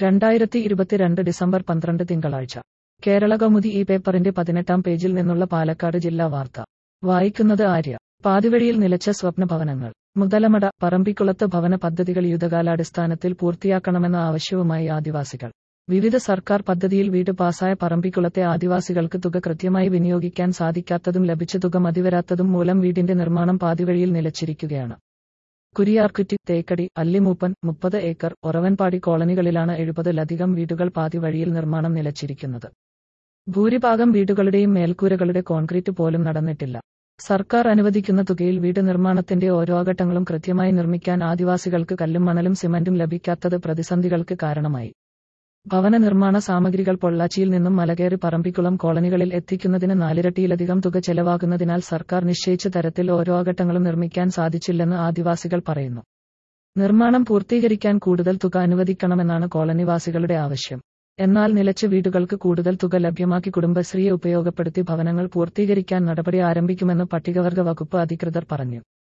രണ്ടായിരത്തി ഇരുപത്തിരണ്ട് ഡിസംബർ പന്ത്രണ്ട് തിങ്കളാഴ്ച കേരള കൗമുദി ഈ പേപ്പറിന്റെ പതിനെട്ടാം പേജിൽ നിന്നുള്ള പാലക്കാട് ജില്ലാ വാർത്ത വായിക്കുന്നത് ആര്യ പാതിവഴിയിൽ നിലച്ച സ്വപ്ന ഭവനങ്ങൾ മുതലമട പറമ്പിക്കുളത്ത് ഭവന പദ്ധതികൾ യുദ്ധകാലാടിസ്ഥാനത്തിൽ പൂർത്തിയാക്കണമെന്ന ആവശ്യവുമായി ആദിവാസികൾ വിവിധ സർക്കാർ പദ്ധതിയിൽ വീട് പാസായ പറമ്പിക്കുളത്തെ ആദിവാസികൾക്ക് തുക കൃത്യമായി വിനിയോഗിക്കാൻ സാധിക്കാത്തതും ലഭിച്ച തുക മതിവരാത്തതും മൂലം വീടിന്റെ നിർമ്മാണം പാതിവഴിയിൽ നിലച്ചിരിക്കുകയാണ് കുരിയാർകുറ്റി തേക്കടി അല്ലിമൂപ്പൻ മുപ്പത് ഏക്കർ ഒറവൻപാടി കോളനികളിലാണ് എഴുപതിലധികം വീടുകൾ പാതിവഴിയിൽ നിർമ്മാണം നിലച്ചിരിക്കുന്നത് ഭൂരിഭാഗം വീടുകളുടെയും മേൽക്കൂരകളുടെ കോൺക്രീറ്റ് പോലും നടന്നിട്ടില്ല സർക്കാർ അനുവദിക്കുന്ന തുകയിൽ വീട് നിർമ്മാണത്തിന്റെ ഓരോ ഘട്ടങ്ങളും കൃത്യമായി നിർമ്മിക്കാൻ ആദിവാസികൾക്ക് കല്ലും മണലും സിമന്റും ലഭിക്കാത്തത് പ്രതിസന്ധികൾക്ക് കാരണമായി ഭവന നിർമ്മാണ സാമഗ്രികൾ പൊള്ളാച്ചിയിൽ നിന്നും മലകേറി പറമ്പിക്കുളം കോളനികളിൽ എത്തിക്കുന്നതിന് നാലിരട്ടിയിലധികം തുക ചെലവാകുന്നതിനാൽ സർക്കാർ നിശ്ചയിച്ച തരത്തിൽ ഓരോ ഘട്ടങ്ങളും നിർമ്മിക്കാൻ സാധിച്ചില്ലെന്ന് ആദിവാസികൾ പറയുന്നു നിർമ്മാണം പൂർത്തീകരിക്കാൻ കൂടുതൽ തുക അനുവദിക്കണമെന്നാണ് കോളനിവാസികളുടെ ആവശ്യം എന്നാൽ നിലച്ച വീടുകൾക്ക് കൂടുതൽ തുക ലഭ്യമാക്കി കുടുംബശ്രീയെ ഉപയോഗപ്പെടുത്തി ഭവനങ്ങൾ പൂർത്തീകരിക്കാൻ നടപടി ആരംഭിക്കുമെന്ന് പട്ടികവർഗ വകുപ്പ് അധികൃതർ പറഞ്ഞു